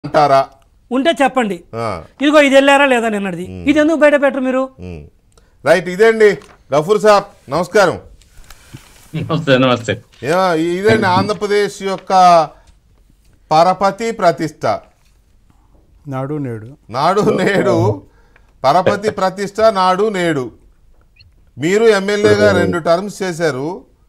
అంటారా ఉంటే చెప్పండి ఆ, ఇదిగో ఇది వెళ్ళారా లేదా నిన్నటిది ఇది ఎందుకు బయట పెట్టరు మీరు ఉమ్. రైట్ ఇదేండి గఫూర్ సాబ్ నమస్కారం నమస్తే నమస్తే ఏ- ఇదేండి ఆంధ్రప్రదేశ్ యొక్క పరపతి ప్రతిష్ట నాడు నేడు నాడు నేడు పరపతి ప్రతిష్ట నాడు నేడు మీరు ఎమ్మెల్యేగా రెండు టర్మ్స్ చేశారు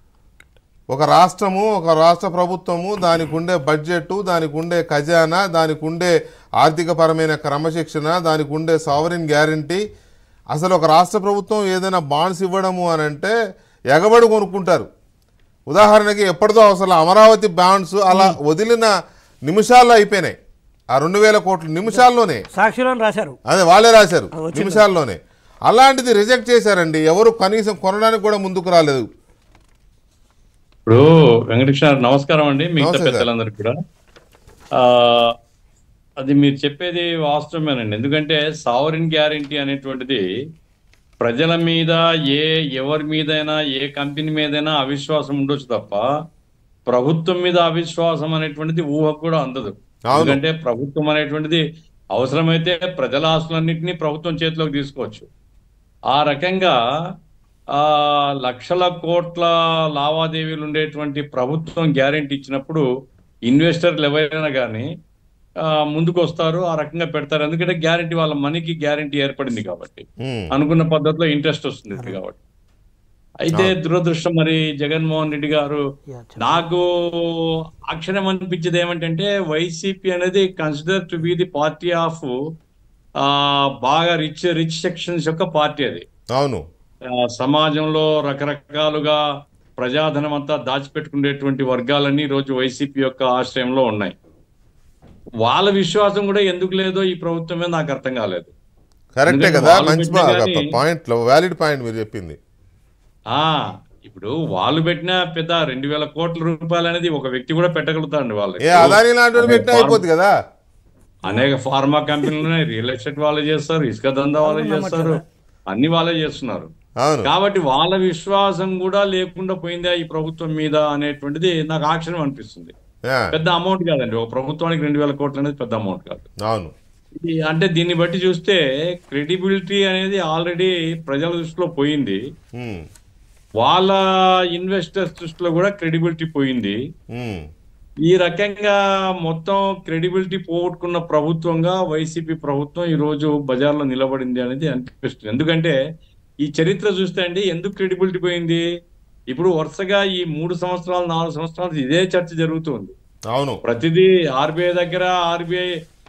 ఒక రాష్ట్రము ఒక రాష్ట్ర ప్రభుత్వము దానికి ఉండే బడ్జెట్ దానికి ఉండే ఖజానా దానికి ఉండే ఆర్థికపరమైన క్రమశిక్షణ దానికి ఉండే సావరిన్ గ్యారంటీ అసలు ఒక రాష్ట్ర ప్రభుత్వం ఏదైనా బాండ్స్ ఇవ్వడము అని అంటే ఎగబడి కొనుక్కుంటారు ఉదాహరణకి ఎప్పటిదో అసలు అమరావతి బాండ్స్ అలా వదిలిన నిమిషాల్లో అయిపోయినాయి ఆ రెండు వేల కోట్లు నిమిషాల్లోనే సాక్షిలో రాశారు అదే వాళ్ళే రాశారు అది వచ్చింది. నిమిషాల్లోనే అలాంటిది రిజెక్ట్ చేశారండి ఎవరు కనీసం కొనడానికి కూడా ముందుకు రాలేదు ఇప్పుడు వెంకటకృష్ణ గారు నమస్కారం అండి మిగతా నమస్తే సార్. పెద్దలందరికీ కూడా ఆ, అది మీరు చెప్పేది వాస్తవమేనండి ఎందుకంటే సావరిన్ గ్యారంటీ అనేటువంటిది ప్రజల మీద ఏ ఎవరి మీదైనా ఏ కంపెనీ మీదైనా అవిశ్వాసం ఉండొచ్చు తప్ప ప్రభుత్వం మీద అవిశ్వాసం అనేటువంటిది ఊహకు కూడా అందదు అవును. ఎందుకంటే ప్రభుత్వం అనేటువంటిది అవసరమైతే ప్రజల ఆస్తులన్నింటినీ ప్రభుత్వం చేతిలోకి తీసుకోవచ్చు ఆ రకంగా ఆ లక్షల కోట్ల లావాదేవీలు ఉండేటువంటి ప్రభుత్వం గ్యారెంటీ ఇచ్చినప్పుడు ఇన్వెస్టర్లు ఎవరైనా కానీ ముందుకు వస్తారు ఆ రకంగా పెడతారు ఎందుకంటే గ్యారెంటీ వాళ్ళ మనీకి గ్యారెంటీ ఏర్పడింది కాబట్టి ఉమ్, అనుకున్న పద్ధతిలో ఇంట్రెస్ట్ వస్తుంది కాబట్టి అయితే దురదృష్టం మరి జగన్మోహన్ రెడ్డి గారు నాకు అక్షరం అనిపించేది ఏమంటే వైసీపీ అనేది consider to be the party of బాగా రిచ్ రిచ్ సెక్షన్స్ యొక్క పార్టీ అది అవును ఆ, సమాజంలో రకరకాలుగా ప్రజాధనం అంతా దాచిపెట్టుకునేటువంటి వర్గాలన్నీ ఈ రోజు వైసీపీ యొక్క ఆశ్రయంలో ఉన్నాయి వాళ్ళ విశ్వాసం కూడా ఎందుకు లేదో ఈ ప్రభుత్వం మీద నాకు అర్థం కాలేదు కరెక్టే ఎందుకంటే కదా వాళ్ళు మంచి పెట్టిన కానీ- పాయింట్ వ్యాలిడ్ పాయింట్ మీరు చెప్పింది ఆ ఇప్పుడు వాళ్ళు పెట్టిన పెద్ద రెండు వేల కోట్ల రూపాయలు అనేది ఒక వ్యక్తి కూడా పెట్టగలుగుతారండి వాళ్ళకి ఏ అదాని లాంటి వాడు పెట్టినా అయిపోద్ది కదా అనేక ఫార్మా కంపెనీలు ఉన్నాయి రియల్ ఎస్టేట్ వాళ్ళే చేస్తారు ఇసుక దందా వాళ్ళే చేస్తారు అన్ని వాళ్ళే చేస్తున్నారు అవును కాబట్టి వాళ్ళ విశ్వాసం కూడా లేకుండా పోయిందా ఈ ప్రభుత్వం మీద అనేటువంటిది నాకు ఆశ్చర్యం అనిపిస్తుంది ఆ, పెద్ద అమౌంట్ కాదండి ఒక ప్రభుత్వానికి రెండు వేల కోట్లు అనేది పెద్ద అమౌంట్ కాదు అవును ఇది అంటే దీన్ని బట్టి చూస్తే క్రెడిబిలిటీ అనేది ఆల్రెడీ ప్రజల దృష్టిలో పోయింది ఉమ్, వాళ్ళ ఇన్వెస్టర్స్ దృష్టిలో కూడా క్రెడిబిలిటీ పోయింది ఉమ్, ఈ రకంగా మొత్తం క్రెడిబిలిటీ పోగొట్టుకున్న ప్రభుత్వంగా వైసీపీ ప్రభుత్వం ఈ రోజు బజార్లో నిలబడింది అనేది అనిపిస్తుంది ఎందుకంటే ఈ చరిత్ర చూస్తే అండి ఎందుకు క్రెడిబిలిటీ పోయింది ఇప్పుడు వరుసగా ఈ మూడు సంవత్సరాలు నాలుగు సంవత్సరాలు ఇదే చర్చ జరుగుతుంది అవును ప్రతిదీ ఆర్బీఐ దగ్గర ఆర్బీఐ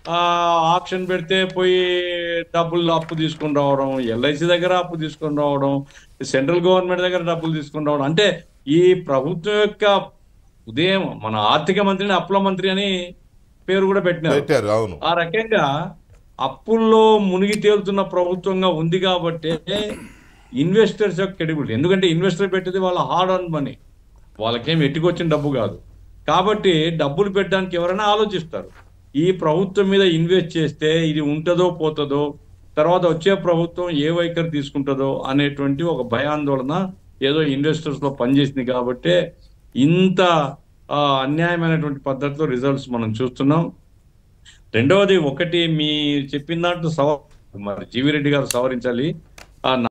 ఆప్షన్ పెడితే పోయి డబ్బులు అప్పు తీసుకొని రావడం ఎల్ఐసి దగ్గర అప్పు తీసుకొని రావడం సెంట్రల్ గవర్నమెంట్ దగ్గర డబ్బులు తీసుకొని రావడం అంటే ఈ ప్రభుత్వం యొక్క ఉదయం మన ఆర్థిక మంత్రిని అప్పుల మంత్రి అని పేరు కూడా పెట్టినారు పెట్టారు అవును ఆ రకంగా అప్పుల్లో మునిగి తేలుతున్న ప్రభుత్వంగా ఉంది కాబట్టి ఇన్వెస్టర్స్ యొక్క క్రెడిబిలిటీ ఎందుకంటే ఇన్వెస్టర్ పెట్టేది వాళ్ళ హార్డ్ అర్న్ మనీ వాళ్ళకేం ఎట్టుకొచ్చిన డబ్బు కాదు కాబట్టి డబ్బులు పెట్టడానికి ఎవరైనా ఆలోచిస్తారు ఈ ప్రభుత్వం మీద ఇన్వెస్ట్ చేస్తే ఇది ఉంటుందో పోతుందో తర్వాత వచ్చే ప్రభుత్వం ఏ వైఖరి తీసుకుంటుందో అనేటువంటి ఒక భయాందోళన ఏదో ఇన్వెస్టర్స్ లో పనిచేసింది కాబట్టి ఇంత ఆ, అన్యాయమైనటువంటి పద్ధతిలో రిజల్ట్స్ మనం చూస్తున్నాం రెండవది ఒకటి మీ చెప్పిన దాంట్లో సవ మరి జీవిరెడ్డి గారు సవరించాలి ఆ